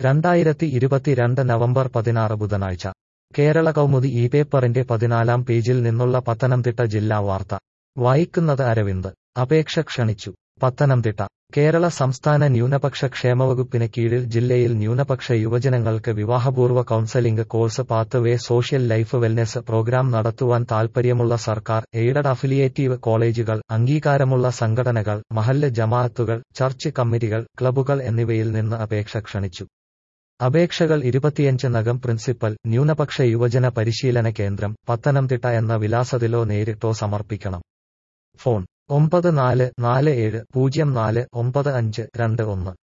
രണ്ടായിരത്തി ഇരുപത്തിരണ്ട് നവംബർ പതിനാറ് ബുധനാഴ്ച കേരള കൗമുദി ഈ പേപ്പറിന്റെ പതിനാലാം പേജിൽ നിന്നുള്ള പത്തനംതിട്ട ജില്ലാ വാർത്ത വായിക്കുന്നത് അരവിന്ദ് അപേക്ഷ ക്ഷണിച്ചു പത്തനംതിട്ട കേരള സംസ്ഥാന ന്യൂനപക്ഷ ക്ഷേമവകുപ്പിന് കീഴിൽ ജില്ലയിൽ ന്യൂനപക്ഷ യുവജനങ്ങൾക്ക് വിവാഹപൂർവ്വ counselling course pathway social life wellness programme നടത്തുവാൻ താൽപ്പര്യമുള്ള സർക്കാർ എയ്ഡഡ് അഫിലിയേറ്റീവ് കോളേജുകൾ അംഗീകാരമുള്ള സംഘടനകൾ മഹല്ല് ജമാഅത്തുകൾ ചർച്ച് കമ്മിറ്റികൾ ക്ലബ്ബുകൾ എന്നിവയിൽ നിന്ന് അപേക്ഷ ക്ഷണിച്ചു അപേക്ഷകൾ ഇരുപത്തിയഞ്ച് നകം പ്രിൻസിപ്പൽ ന്യൂനപക്ഷ യുവജന പരിശീലന കേന്ദ്രം പത്തനംതിട്ട എന്ന വിലാസത്തിലോ നേരിട്ടോ സമർപ്പിക്കണം ഫോൺ ഒമ്പത് നാല് നാല് ഏഴ് പൂജ്യം നാല് ഒമ്പത് അഞ്ച് രണ്ട് ഒന്ന്